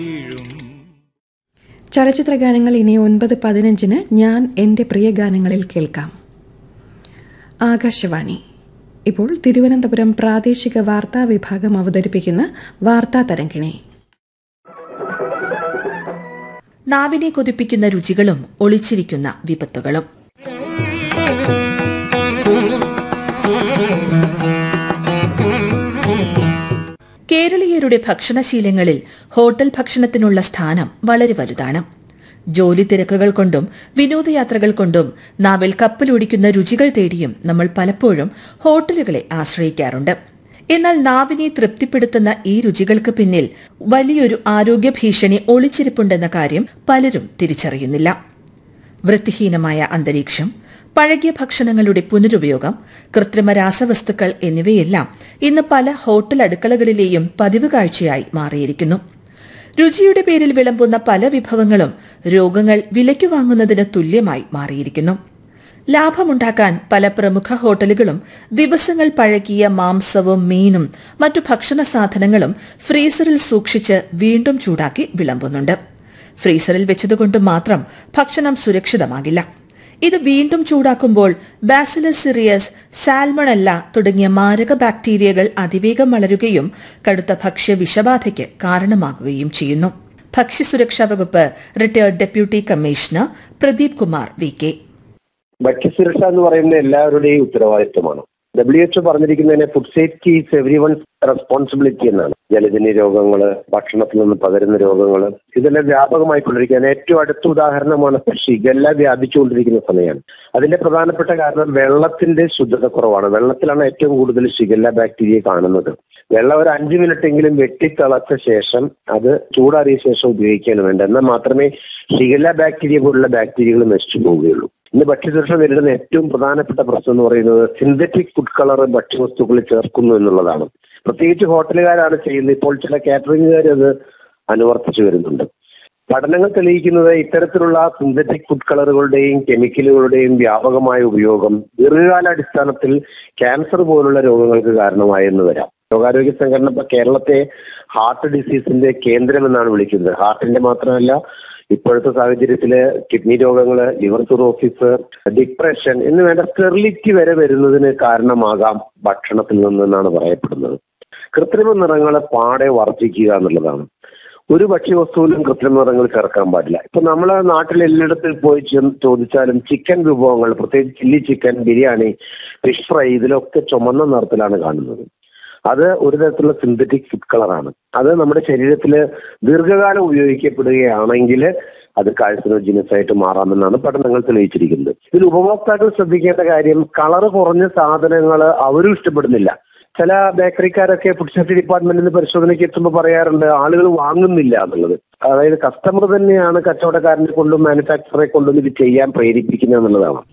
ചലച്ചിത്ര ഗാനങ്ങൾ ഇനി ഒൻപത് പതിനഞ്ചിന് ഞാൻ എൻ്റെ പ്രിയ ഗാനങ്ങളിൽ കേൾക്കാം ആകാശവാണി ഇപ്പോൾ തിരുവനന്തപുരം പ്രാദേശിക വാർത്താ വിഭാഗം അവതരിപ്പിക്കുന്ന വാർത്താ തരംഗിണി നാവിനെ കൊതിപ്പിക്കുന്ന രുചികളും ഒളിച്ചിരിക്കുന്ന വിപത്തുകളും കേരളീയരുടെ ഭക്ഷണശീലങ്ങളിൽ ഹോട്ടൽ ഭക്ഷണത്തിനുള്ള സ്ഥാനം വളരെ വലുതാണ് ജോലി തിരക്കുകൾ കൊണ്ടും വിനോദയാത്രകൾ കൊണ്ടും നാവിൽ കപ്പലോടിക്കുന്ന രുചികൾ തേടിയും നമ്മൾ പലപ്പോഴും ഹോട്ടലുകളെ ആശ്രയിക്കാറുണ്ട് എന്നാൽ നാവിനെ തൃപ്തിപ്പെടുത്തുന്ന ഈ രുചികൾക്ക് പിന്നിൽ വലിയൊരു ആരോഗ്യ ഭീഷണി ഒളിച്ചിരിപ്പുണ്ടെന്ന കാര്യം പലരും തിരിച്ചറിയുന്നില്ല വൃത്തിഹീനമായ അന്തരീക്ഷം പഴകിയ ഭക്ഷണങ്ങളുടെ പുനരുപയോഗം കൃത്രിമ രാസവസ്തുക്കൾ എന്നിവയെല്ലാം ഇന്ന് പല ഹോട്ടൽ അടുക്കളകളിലെയും പതിവ് കാഴ്ചയായി മാറിയിരിക്കുന്നു രുചിയുടെ പേരിൽ വിളമ്പുന്ന പല വിഭവങ്ങളും രോഗങ്ങൾ വിലയ്ക്ക് വാങ്ങുന്നതിന് തുല്യമായി മാറിയിരിക്കുന്നു ലാഭമുണ്ടാക്കാൻ പല പ്രമുഖ ഹോട്ടലുകളും ദിവസങ്ങൾ പഴകിയ മാംസവും മീനും മറ്റു ഭക്ഷണ സാധനങ്ങളും ഫ്രീസറിൽ സൂക്ഷിച്ച് വീണ്ടും ചൂടാക്കി വിളമ്പുന്നുണ്ട് ഫ്രീസറിൽ വെച്ചതുകൊണ്ട് മാത്രം ഭക്ഷണം സുരക്ഷിതമാകില്ല ഇത് വീണ്ടും ചൂടാക്കുമ്പോൾ ബാസിലസ് സിറിയസ് സാൽമണല്ല തുടങ്ങിയ മാരക ബാക്ടീരിയകൾ അതിവേഗം വളരുകയും കടുത്ത ഭക്ഷ്യ വിഷബാധയ്ക്ക് കാരണമാകുകയും ചെയ്യുന്നു ഭക്ഷ്യസുരക്ഷാ വകുപ്പ് retired deputy commissioner Pradeep Kumar V K ഭക്ഷ്യസുരക്ഷ എന്ന് പറയുന്നത് എല്ലാവരുടെയും ഉത്തരവാദിത്വമാണ് ഡബ്ല്യു എച്ച് പറഞ്ഞിരിക്കുന്നതിനെ food safety is everyone's responsibility എന്നാണ് ജലജന്യ രോഗങ്ങൾ ഭക്ഷണത്തിൽ നിന്ന് പകരുന്ന രോഗങ്ങൾ ഇതെല്ലാം വ്യാപകമായിക്കൊണ്ടിരിക്കുകയാണ് ഏറ്റവും അടുത്ത ഉദാഹരണമാണ് ഷിഗല്ല വ്യാപിച്ചുകൊണ്ടിരിക്കുന്ന സമയമാണ് അതിന്റെ പ്രധാനപ്പെട്ട കാരണം വെള്ളത്തിന്റെ ശുദ്ധത കുറവാണ് വെള്ളത്തിലാണ് ഏറ്റവും കൂടുതൽ ഷിഗല്ല ബാക്ടീരിയ കാണുന്നത് വെള്ളം ഒരു അഞ്ച് മിനിറ്റ് എങ്കിലും വെട്ടിത്തിളച്ച ശേഷം അത് ചൂടാറിയ ശേഷം ഉപയോഗിക്കാൻ വേണ്ട എന്നാൽ മാത്രമേ ഷിഗല്ല ബാക്ടീരിയ പോലുള്ള ബാക്ടീരിയകൾ നശിച്ചു പോവുകയുള്ളൂ ഇന്ന് ഭക്ഷ്യസുരക്ഷ നേരിടുന്ന ഏറ്റവും പ്രധാനപ്പെട്ട പ്രശ്നം എന്ന് പറയുന്നത് സിന്തറ്റിക് ഫുഡ് കളർ ഭക്ഷ്യവസ്തുക്കളിൽ ചേർക്കുന്നു എന്നുള്ളതാണ് പ്രത്യേകിച്ച് ഹോട്ടലുകാരാണ് ചെയ്യുന്നത് ഇപ്പോൾ ചില കാറ്ററിംഗുകാർ അത് അനുവർത്തിച്ചു വരുന്നുണ്ട് പഠനങ്ങൾ തെളിയിക്കുന്നത് ഇത്തരത്തിലുള്ള സിന്തറ്റിക് ഫുഡ് കളറുകളുടെയും കെമിക്കലുകളുടെയും വ്യാപകമായ ഉപയോഗം ദീർഘകാലാടിസ്ഥാനത്തിൽ ക്യാൻസർ പോലുള്ള രോഗങ്ങൾക്ക് കാരണമായെന്ന് വരാം ലോകാരോഗ്യ സംഘടന ഇപ്പൊ കേരളത്തെ ഹാർട്ട് ഡിസീസിന്റെ കേന്ദ്രം എന്നാണ് വിളിക്കുന്നത് ഹാർട്ടിന്റെ മാത്രമല്ല ഇപ്പോഴത്തെ സാഹചര്യത്തില് കിഡ്നി രോഗങ്ങള് ലിവർ സിറോസിസ് ഡിപ്രഷൻ എന്ന് വേണ്ട സ്റ്റെറിലിറ്റി വരെ വരുന്നതിന് കാരണമാകാം ഭക്ഷണത്തിൽ നിന്നെന്നാണ് പറയപ്പെടുന്നത് കൃത്രിമ നിറങ്ങളെ പാടെ വർദ്ധിക്കുക എന്നുള്ളതാണ് ഒരു ഭക്ഷ്യവസ്തുവിലും കൃത്രിമ നിറങ്ങൾ ചേർക്കാൻ പാടില്ല ഇപ്പൊ നമ്മളെ നാട്ടിൽ എല്ലായിടത്തും പോയി ചെന്ന് ചോദിച്ചാലും ചിക്കൻ വിഭവങ്ങൾ പ്രത്യേകിച്ച് chilli chicken biryani fish fry ഇതിലൊക്കെ ചുമന്ന നിറത്തിലാണ് കാണുന്നത് അത് ഒരു തരത്തിലുള്ള സിന്തറ്റിക് ഫുഡ് കളറാണ് അത് നമ്മുടെ ശരീരത്തിൽ ദീർഘകാലം ഉപയോഗിക്കപ്പെടുകയാണെങ്കിൽ അത് കാഴ്ചനോജിനസ് ആയിട്ട് മാറാമെന്നാണ് പഠനങ്ങൾ തെളിയിച്ചിരിക്കുന്നത് ഇതിൽ ഉപഭോക്താക്കൾ ശ്രദ്ധിക്കേണ്ട കാര്യം കളറ് കുറഞ്ഞ സാധനങ്ങൾ അവരും ഇഷ്ടപ്പെടുന്നില്ല ചില ബേക്കറിക്കാരൊക്കെ ഫുഡ് സേഫ്റ്റി ഡിപ്പാർട്ട്മെന്റിൽ നിന്ന് പരിശോധനയ്ക്ക് എത്തുമ്പോൾ പറയാറുണ്ട് ആളുകൾ വാങ്ങുന്നില്ല എന്നുള്ളത് അതായത് കസ്റ്റമർ തന്നെയാണ് കച്ചവടക്കാരനെ കൊണ്ടും മാനുഫാക്ചറെ കൊണ്ടും ഇത് ചെയ്യാൻ പ്രേരിപ്പിക്കുന്നത് എന്നുള്ളതാണ്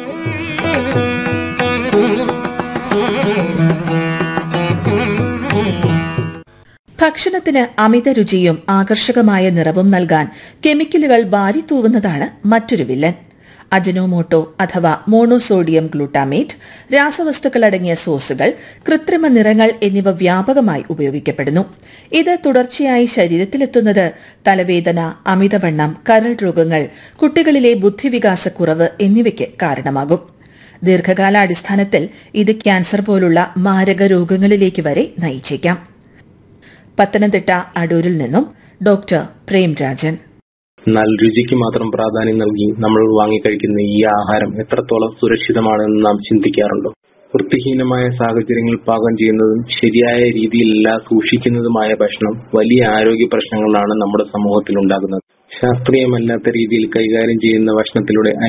ഭക്ഷണത്തിന് അമിത രുചിയും ആകർഷകമായ നിറവും നൽകാൻ കെമിക്കലുകൾ വാരിത്തൂവുന്നതാണ് മറ്റൊരു വില്ലൻ അജനോമോട്ടോ അഥവാ മോണോസോഡിയം ഗ്ലൂട്ടാമേറ്റ് രാസവസ്തുക്കൾ അടങ്ങിയ സോസുകൾ കൃത്രിമ നിറങ്ങൾ എന്നിവ വ്യാപകമായി ഉപയോഗിക്കപ്പെടുന്നു ഇത് തുടർച്ചയായി ശരീരത്തിലെത്തുന്നത് തലവേദന അമിതവണ്ണം കരൾ രോഗങ്ങൾ കുട്ടികളിലെ ബുദ്ധിവികാസക്കുറവ് എന്നിവയ്ക്ക് കാരണമാകും ദീർഘകാലാടിസ്ഥാനത്തിൽ ഇത് ക്യാൻസർ പോലുള്ള മാരക രോഗങ്ങളിലേക്ക് വരെ നയിച്ചേക്കാം പത്തനംതിട്ട അടൂരിൽ നിന്നും ഡോക്ടർ പ്രേംരാജൻ എന്നാൽ രുചിക്ക് മാത്രം പ്രാധാന്യം നൽകി നമ്മൾ വാങ്ങിക്കഴിക്കുന്ന ഈ ആഹാരം എത്രത്തോളം സുരക്ഷിതമാണെന്ന് നാം ചിന്തിക്കാറുണ്ടോ വൃത്തിഹീനമായ സാഹചര്യങ്ങളിൽ പാകം ചെയ്യുന്നതും ശരിയായ രീതിയിലല്ല സൂക്ഷിക്കുന്നതുമായ ഭക്ഷണം വലിയ ആരോഗ്യ പ്രശ്നങ്ങളാണ് നമ്മുടെ സമൂഹത്തിൽ ഉണ്ടാകുന്നത് ശാസ്ത്രീയമല്ലാത്ത രീതിയിൽ കൈകാര്യം ചെയ്യുന്ന ഭക്ഷണത്തിലൂടെ